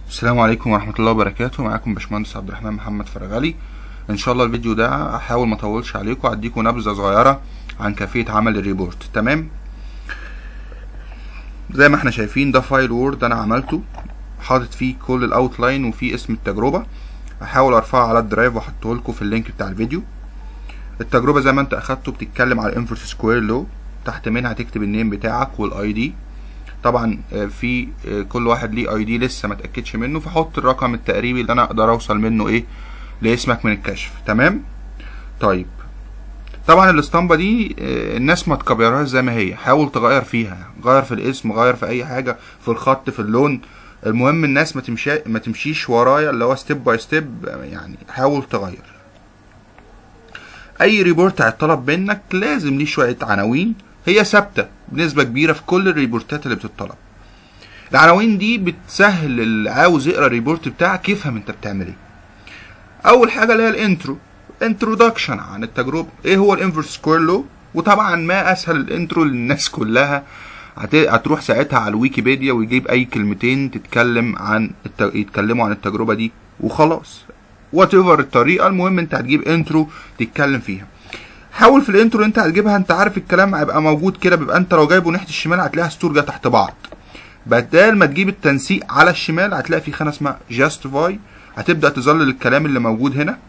السلام عليكم ورحمة الله وبركاته معاكم باشمهندس عبد الرحمن محمد فرغلي ان شاء الله الفيديو ده احاول ما اطولش عليكم اديكم نبذة صغيرة عن كيفية عمل الريبورت تمام زي ما احنا شايفين ده فايل وورد انا عملته حاطط فيه كل الاوتلاين وفيه اسم التجربة احاول ارفعه على الدرايف واحطه لكم في اللينك بتاع الفيديو التجربة زي ما انت اخدته بتتكلم على الانفرس سكوير لو تحت منها هتكتب النيم بتاعك والاي دي طبعا في كل واحد ليه اي دي لسه ما اتاكدش منه فحط الرقم التقريبي اللي انا اقدر اوصل منه ايه لاسمك من الكشف تمام طيب طبعا الاسطمبه دي الناس ما تكبرهاش زي ما هي حاول تغير فيها غير في الاسم غير في اي حاجه في الخط في اللون المهم الناس ما تمشي ما تمشيش ورايا اللي هو ستيب باي ستيب يعني حاول تغير اي ريبورت هيطلب منك لازم ليه شويه عناوين هي ثابته بنسبه كبيره في كل الريبورتات اللي بتطلب العناوين دي بتسهل اللي عاوز يقرا الريبورت بتاعك يفهم انت بتعمل ايه اول حاجه اللي هي الانترو انترودكشن عن التجربه ايه هو الانفرس سكوير لو وطبعا ما اسهل الانترو للناس كلها هتروح ساعتها على الويكيبيديا ويجيب اي كلمتين تتكلم عن الت... يتكلموا عن التجربه دي وخلاص وات ايفر الطريقه المهم انت هتجيب انترو تتكلم فيها حاول في الانترو انت هتجيبها انت عارف الكلام هيبقى موجود كده بيبقى انت لو جايبه ناحيه الشمال هتلاقيها ستورجه تحت بعض بدال ما تجيب التنسيق على الشمال هتلاقي في خانه اسمها جاستيفاي هتبدا تظلل الكلام اللي موجود هنا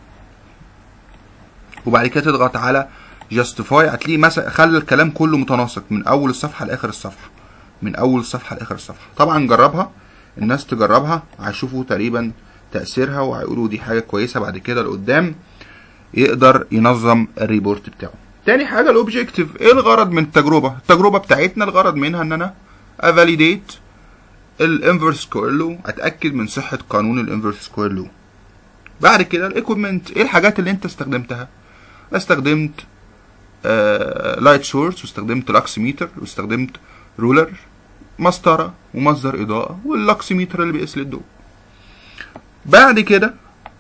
وبعد كده تضغط على جاستيفاي هتلاقي مثلا خلى الكلام كله متناسق من اول الصفحه لاخر الصفحه من اول الصفحه لاخر الصفحه طبعا جربها الناس تجربها هيشوفوا تقريبا تاثيرها وهيقولوا دي حاجه كويسه بعد كده لقدام يقدر ينظم الريبورت بتاعه تاني حاجه الاوبجيكتيف ايه الغرض من التجربه التجربه بتاعتنا الغرض منها ان انا افاليديت الانفرس سكوير لو اتاكد من صحه قانون الانفرس سكوير لو بعد كده الايكويبمنت ايه الحاجات اللي انت استخدمتها استخدمت لايت سورس واستخدمت لاكسيميتر واستخدمت رولر مسطره ومصدر اضاءه واللاكسيميتر اللي بيقيس للضوء بعد كده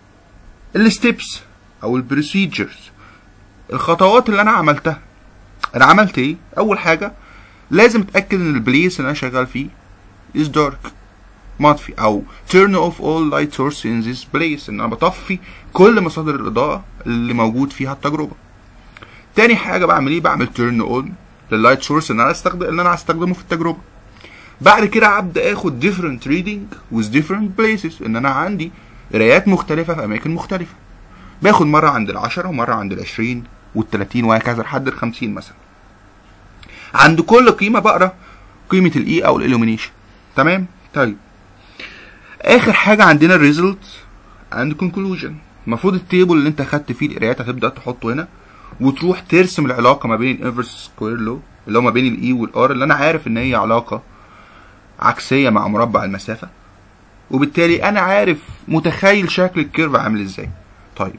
الستبس او البروسيجرز الخطوات اللي انا عملتها انا عملت ايه اول حاجه لازم اتاكد ان البليس اللي انا شغال فيه is dark مطفي او turn off all light source in this place ان انا بطفي كل مصادر الاضاءه اللي موجود فيها التجربه تاني حاجه بعمل ايه بعمل turn on لللايت سورس ان انا استخدم اللي انا هستخدمه في التجربه بعد كده ابدا اخد different reading with different places ان انا عندي قرايات مختلفه في اماكن مختلفه باخد مرة عند العشرة ومرة عند العشرين والتلاتين وهكذا لحد الخمسين مثلا عند كل قيمة بقرا قيمة الاي او الالومينيشن تمام طيب اخر حاجة عندنا الريزلت اند كونكلوجن المفروض التيبل اللي انت خدت فيه القرايات هتبدا تحطه هنا وتروح ترسم العلاقة ما بين الانفرس سكوير لو اللي هو ما بين الاي والار اللي انا عارف ان هي علاقة عكسية مع مربع المسافة وبالتالي انا عارف متخيل شكل الكيرف عامل ازاي طيب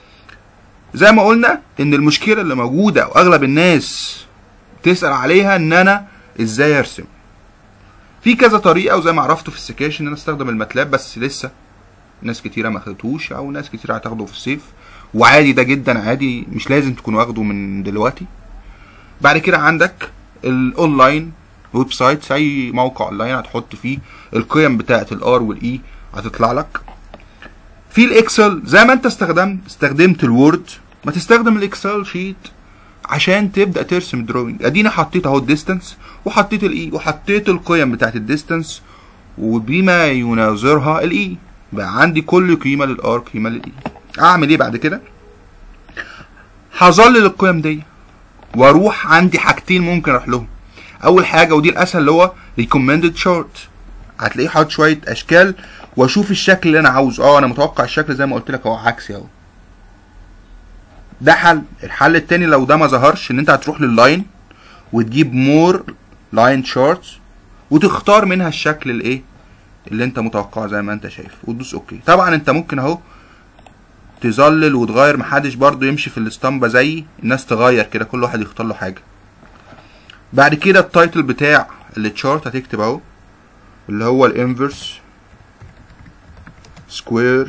زي ما قلنا ان المشكله اللي موجوده واغلب الناس تسال عليها ان انا ازاي ارسم في كذا طريقه وزي ما عرفته في السكاشن ان انا استخدم الماتلاب بس لسه ناس كتيره ما خدتوش او ناس كتيره هتاخده في الصيف وعادي ده جدا عادي مش لازم تكون واخده من دلوقتي بعد كده عندك الاونلاين ويب سايت اي موقع اونلاين هتحط فيه القيم بتاعه الار والاي هتطلع لك في الاكسل زي ما انت استخدمت استخدمت الوورد ما تستخدم الاكسل شيت عشان تبدا ترسم دروينج ادينا حطيت اهو الديستانس وحطيت الاي وحطيت القيم بتاعت الديستانس وبما يناظرها الاي بقى عندي كل قيمه للار قيمه للاي اعمل ايه بعد كده هظلل القيم دي واروح عندي حاجتين ممكن اروح لهم اول حاجه ودي الاسهل اللي هو ريكومندد شارت هتلاقيه حاطط شويه اشكال واشوف الشكل اللي انا عاوزه اه انا متوقع الشكل زي ما قلت لك اهو عكسي اهو ده حل الحل التاني لو ده ما ظهرش ان انت هتروح لللاين وتجيب مور لاين شارتس وتختار منها الشكل الايه اللي انت متوقعه زي ما انت شايف وتدوس اوكي طبعا انت ممكن اهو تظلل وتغير محدش برضو يمشي في الاسطمبة زي الناس تغير كده كل واحد يختار له حاجة بعد كده التايتل بتاع التشارت هتكتب اهو اللي هو الانفرس سكوير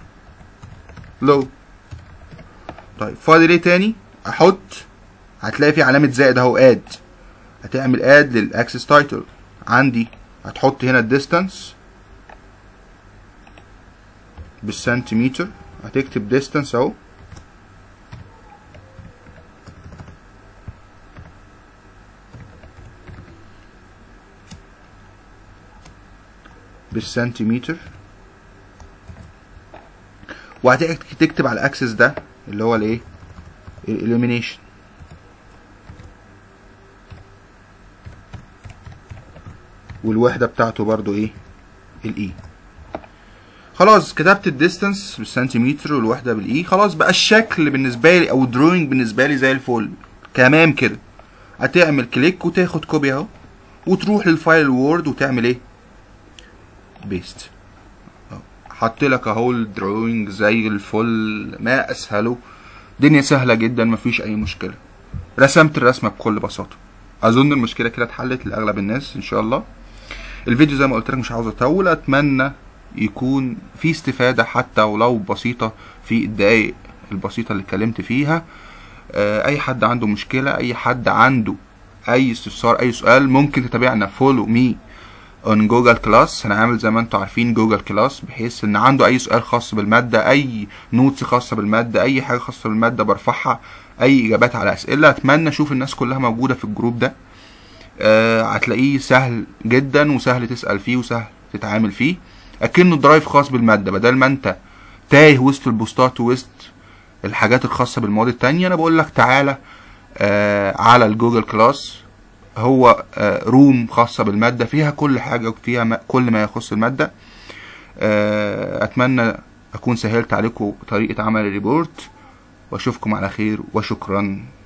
لو طيب فاضل ايه تاني احط هتلاقي في علامة زائد اهو اد هتعمل اد للاكسس تايتل عندي هتحط هنا الديستانس بالسنتيمتر هتكتب ديستانس اهو بالسنتيمتر وهتكتب على الاكسس ده اللي هو الايه الاليمينيشن والوحدة بتاعته برضو ايه الاي خلاص كتبت الديستانس بالسنتيمتر والوحدة بالاي خلاص بقى الشكل بالنسبة لي او الدروينج بالنسبة لي زي الفل تمام كده هتعمل كليك وتاخد كوبي اهو وتروح للفايل الوورد وتعمل ايه بيست حط لك اهو الدروينج زي الفل ما اسهله دنيا سهله جدا مفيش اي مشكله رسمت الرسمه بكل بساطه اظن المشكله كده اتحلت لاغلب الناس ان شاء الله الفيديو زي ما قلت لك مش عاوز اطول اتمنى يكون في استفاده حتى ولو بسيطه في الدقايق البسيطه اللي اتكلمت فيها اي حد عنده مشكله اي حد عنده اي استفسار اي سؤال ممكن تتابعنا فولو مي اون جوجل كلاس هنعمل زي ما انتم عارفين جوجل كلاس بحيث ان عنده اي سؤال خاص بالماده اي نوتس خاصه بالماده اي حاجه خاصه بالماده برفعها اي اجابات على اسئله اتمنى اشوف الناس كلها موجوده في الجروب ده آه هتلاقيه سهل جدا وسهل تسال فيه وسهل تتعامل فيه اكنه درايف خاص بالماده بدل ما انت تايه وسط البوستات وسط الحاجات الخاصه بالمواد التانية انا بقول لك تعالى آه على الجوجل كلاس هو روم خاصة بالمادة فيها كل حاجة وفيها كل ما يخص المادة أتمنى أكون سهلت عليكم طريقة عمل الريبورت وأشوفكم على خير وشكرا